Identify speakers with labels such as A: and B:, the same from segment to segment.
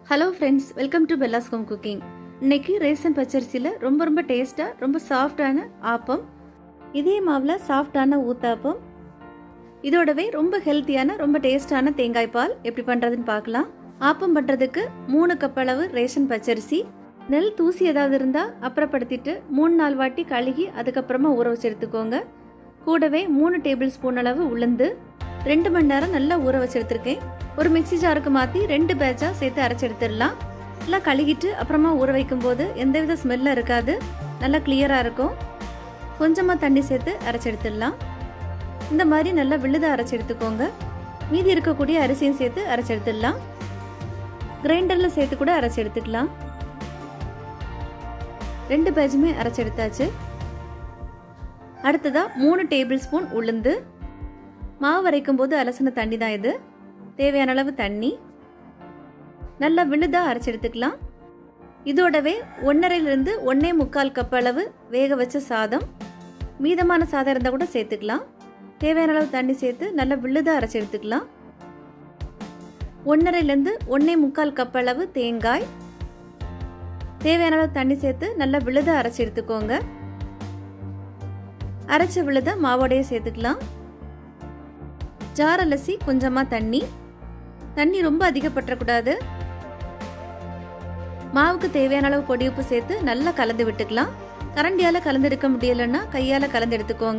A: hello friends welcome to Bella's home cooking இன்னைக்கு ration பச்சரிசியில் ரொம்ப ரொம்ப டேஸ்ட்டாக ரொம்ப சாஃப்டான ஆப்பம் இதே மாவில் சாஃப்டான ஊத்தாப்பம் இதோடவே ரொம்ப ஹெல்த்தியான ரொம்ப டேஸ்டான தேங்காய் பால் எப்படி பண்ணுறதுன்னு பார்க்கலாம் ஆப்பம் பண்ணுறதுக்கு மூணு கப் அளவு ரேஷன் பச்சரிசி நெல் தூசி ஏதாவது இருந்தால் அப்புறப்படுத்திட்டு மூணு நாள் வாட்டி கழுகி அதுக்கப்புறமா ஊற வச்சு எடுத்துக்கோங்க கூடவே மூணு டேபிள் ஸ்பூன் அளவு உளுந்து ரெண்டு மணி நேரம் நல்லா ஊற வச்சு எடுத்திருக்கேன் ஒரு மிக்சி ஜாருக்கு மாற்றி ரெண்டு பேட்சாக சேர்த்து அரைச்சி எடுத்துடலாம் நல்லா கழுகிட்டு அப்புறமா ஊற வைக்கும் போது எந்தவித ஸ்மெல்லும் இருக்காது நல்லா கிளியராக இருக்கும் கொஞ்சமாக தண்ணி சேர்த்து அரைச்சி எடுத்துடலாம் இந்த மாதிரி நல்லா விழுத அரைச்சி எடுத்துக்கோங்க மீதி இருக்கக்கூடிய அரிசியும் சேர்த்து அரைச்சி எடுத்துடலாம் கிரைண்டரில் சேர்த்து கூட அரைச்சி எடுத்துக்கலாம் ரெண்டு பேஜுமே அரைச்சி எடுத்தாச்சு அடுத்ததா மூணு டேபிள் ஸ்பூன் உளுந்து மாவு வரைக்கும் போது அலசின தண்ணி தான் இது தேவையான அளவு தண்ணி நல்லா விழுதா அரைச்சி எடுத்துக்கலாம் இதோடவே ஒன்னரைலிருந்து ஒன்னே முக்கால் கப் அளவு வேக வச்ச சாதம் மீதமான சாதம் இருந்தால் கூட சேர்த்துக்கலாம் தேவையான அளவு தண்ணி சேர்த்து நல்லா விழுதா அரைச்சி எடுத்துக்கலாம் ஒன்னரைலேருந்து ஒன்னே முக்கால் கப் அளவு தேங்காய் தேவையான அளவு தண்ணி சேர்த்து நல்லா விழுத அரைச்சி எடுத்துக்கோங்க அரைச்ச விழுத மாவோடையே சேர்த்துக்கலாம் ஜார் அலசி கொஞ்சமாக தண்ணி தண்ணி ரொம்ப அதிகப்பற்றக்கூடாது மாவுக்கு தேவையான அளவு பொடி உப்பு சேர்த்து நல்லா கலந்து விட்டுக்கலாம் கரண்டியால் கலந்து எடுக்க முடியலன்னா கையால் கலந்து எடுத்துக்கோங்க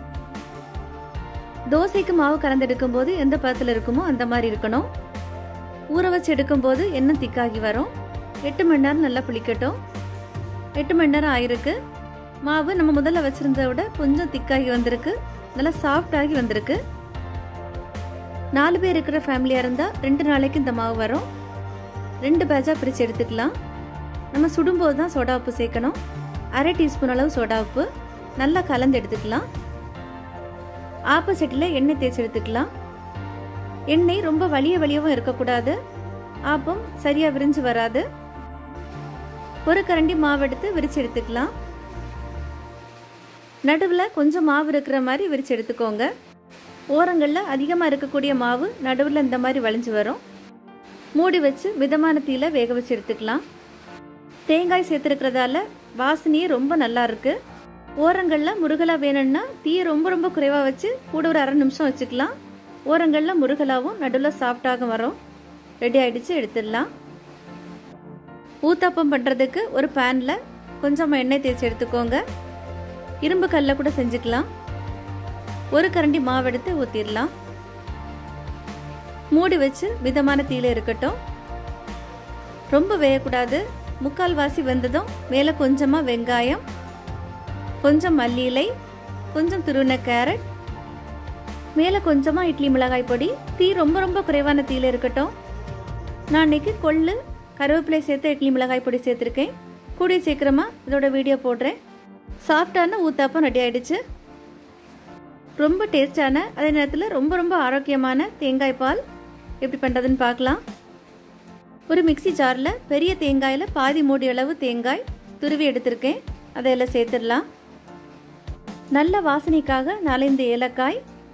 A: தோசைக்கு மாவு கலந்து எடுக்கும் போது எந்த பதத்தில் இருக்குமோ அந்த மாதிரி இருக்கணும் ஊற வச்சு எடுக்கும் போது எண்ணெய் திக்காகி வரும் எட்டு மணி நேரம் நல்லா புளிக்கட்டும் எட்டு மணி நேரம் ஆயிருக்கு மாவு நம்ம முதல்ல வச்சிருந்ததை விட கொஞ்சம் திக்காகி வந்திருக்கு நல்லா சாஃப்டாகி வந்திருக்கு நாலு பேர் இருக்கிற ஃபேமிலியாக இருந்தால் ரெண்டு நாளைக்கு இந்த மாவு வரும் ரெண்டு பேட்சாக பிரித்து எடுத்துக்கலாம் நம்ம சுடும்போது தான் சோடா உப்பு சேர்க்கணும் அரை டீஸ்பூன் அளவு சோடா உப்பு நல்லா கலந்து எடுத்துக்கலாம் ஆப்போசிட்டில் எண்ணெய் தேய்ச்சி எடுத்துக்கலாம் எண்ணெய் ரொம்ப வலிய வலியவும் இருக்கக்கூடாது ஆப்பம் சரியாக விரிஞ்சு வராது ஒரு கரண்டி மாவு எடுத்து விரிச்சு எடுத்துக்கலாம் நடுவில் கொஞ்சம் மாவு இருக்கிற மாதிரி விரிச்சு எடுத்துக்கோங்க ஓரங்களில் அதிகமாக இருக்கக்கூடிய மாவு நடுவில் இந்த மாதிரி வளைஞ்சு வரும் மூடி வச்சு மிதமான தீயில வேக வச்சு எடுத்துக்கலாம் தேங்காய் சேர்த்துருக்கிறதால வாசனையே ரொம்ப நல்லா இருக்கு ஓரங்களில் முருகலா வேணும்னா தீயை ரொம்ப ரொம்ப குறைவாக வச்சு கூட ஒரு அரை நிமிஷம் வச்சுக்கலாம் ஓரங்களில் முருகலாவும் நடுவில் சாஃப்டாக வரும் ரெடி ஆயிடுச்சு எடுத்துடலாம் ஊத்தாப்பம் பண்ணுறதுக்கு ஒரு பேனில் கொஞ்சமாக எண்ணெய் தேய்ச்சி எடுத்துக்கோங்க இரும்பு கல்ல கூட செஞ்சுக்கலாம் ஒரு கரண்டி மாவு எடுத்து ஊற்றிடலாம் மூடி வச்சு மிதமான தீயில இருக்கட்டும் ரொம்ப வேகக்கூடாது முக்கால் வாசி வெந்ததும் மேலே கொஞ்சமாக வெங்காயம் கொஞ்சம் மல்லி இலை கொஞ்சம் துருவின கேரட் மேலே கொஞ்சமாக இட்லி மிளகாய் பொடி தீ ரொம்ப ரொம்ப குறைவான தீயில இருக்கட்டும் நான் இன்னைக்கு கொள்ளு கருவேப்பிலை சேர்த்து இட்லி மிளகாய் பொடி சேர்த்துருக்கேன் கூடிய சீக்கிரமா இதோட வீடியோ போடுறேன் சாஃப்டான ஊத்தாப்பம் ரெடி ஆயிடுச்சு ரொம்ப டேஸ்டான அதே நேரத்தில் ரொம்ப ரொம்ப ஆரோக்கியமான தேங்காய் பால் எப்படி பண்ணுறதுன்னு பார்க்கலாம் ஒரு மிக்சி ஜாரில் பெரிய தேங்காயில் பாதி மூடி அளவு தேங்காய் துருவி எடுத்திருக்கேன் அதையெல்லாம் சேர்த்துடலாம் நல்ல வாசனைக்காக நாலஞ்சு ஏலக்காய்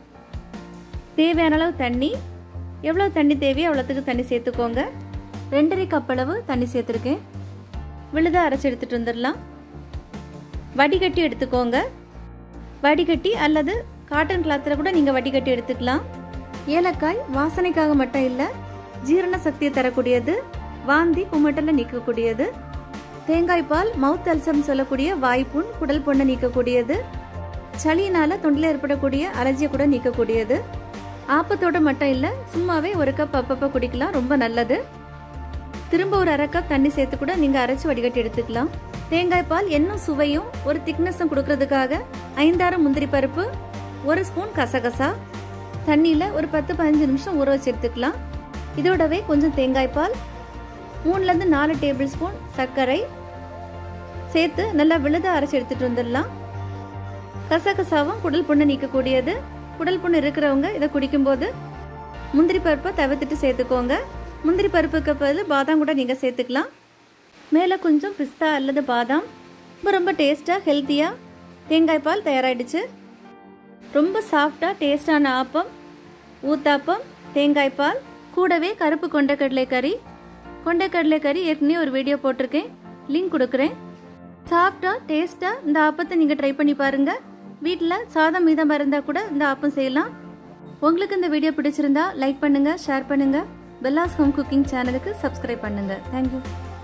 A: தேவையான அளவு தண்ணி எவ்வளோ தண்ணி தேவையோ அவ்வளோத்துக்கு தண்ணி சேர்த்துக்கோங்க ரெண்டரை கப் அளவு தண்ணி சேர்த்துருக்கேன் விழுத அரைச்சி எடுத்துகிட்டு வந்துடலாம் வடிகட்டி எடுத்துக்கோங்க வடிகட்டி அல்லது காட்டன் கிளாத்தில் கூட நீங்கள் வடிகட்டி எடுத்துக்கலாம் ஏலக்காய் வாசனைக்காக மட்டும் இல்லை ஜீரண சக்தியை தரக்கூடியது வாந்தி குமட்டலில் நீக்கக்கூடியது தேங்காய் பால் மவுத் அல்சர்னு சொல்லக்கூடிய வாய்ப்புண் குடல் பொண்ணை நீக்கக்கூடியது சளியினால தொண்டில் ஏற்படக்கூடிய அலர்ஜியை கூட நீக்கக்கூடியது ஆப்பத்தோட மட்டும் இல்லை சும்மாவே ஒரு கப் அப்பப்போ குடிக்கலாம் ரொம்ப நல்லது திரும்ப ஒரு அரை கப் தண்ணி சேர்த்து கூட நீங்கள் அரைச்சி வடிகட்டி எடுத்துக்கலாம் தேங்காய் பால் இன்னும் சுவையும் ஒரு திக்னஸும் கொடுக்கறதுக்காக ஐந்தாறு முந்திரி பருப்பு ஒரு ஸ்பூன் கசகசா தண்ணியில் ஒரு பத்து பதினஞ்சு நிமிஷம் ஊற வச்சு எடுத்துக்கலாம் இதோடவே கொஞ்சம் தேங்காய் பால் மூணுலேருந்து நாலு டேபிள் ஸ்பூன் சர்க்கரை சேர்த்து நல்லா விழுத அரைச்சி எடுத்துட்டு வந்துடலாம் கசகசாவும் குடல் புண்ணை நீக்கக்கூடியது குடல் புண்ணு இருக்கிறவங்க இதை குடிக்கும்போது முந்திரி பருப்பை தவிர்த்துட்டு சேர்த்துக்கோங்க முந்திரி பருப்புக்கு பதில் பாதாம் கூட நீங்கள் சேர்த்துக்கலாம் மேலே கொஞ்சம் பிஸ்தா அல்லது பாதாம் ரொம்ப ரொம்ப டேஸ்ட்டாக ஹெல்த்தியாக தேங்காய் பால் தயாராகிடுச்சு ரொம்ப சாஃப்டாக டேஸ்டான ஆப்பம் ஊத்தாப்பம் தேங்காய் பால் கூடவே கருப்பு கொண்டக்கடலை கறி கொண்டைக்கடலை கறி ஏற்கனவே ஒரு வீடியோ போட்டிருக்கேன் லிங்க் கொடுக்குறேன் சாஃப்டாக டேஸ்ட்டாக இந்த ஆப்பத்தை நீங்கள் ட்ரை பண்ணி பாருங்கள் வீட்டில் சாதம் மீதம் இருந்தால் கூட இந்த ஆப்பம் செய்யலாம் உங்களுக்கு இந்த வீடியோ பிடிச்சிருந்தா லைக் பண்ணுங்கள் ஷேர் பண்ணுங்கள் பெல்லாஸ் ஹோம் குக்கிங் சேனலுக்கு சப்ஸ்கிரைப் பண்ணுங்கள் தேங்க்யூ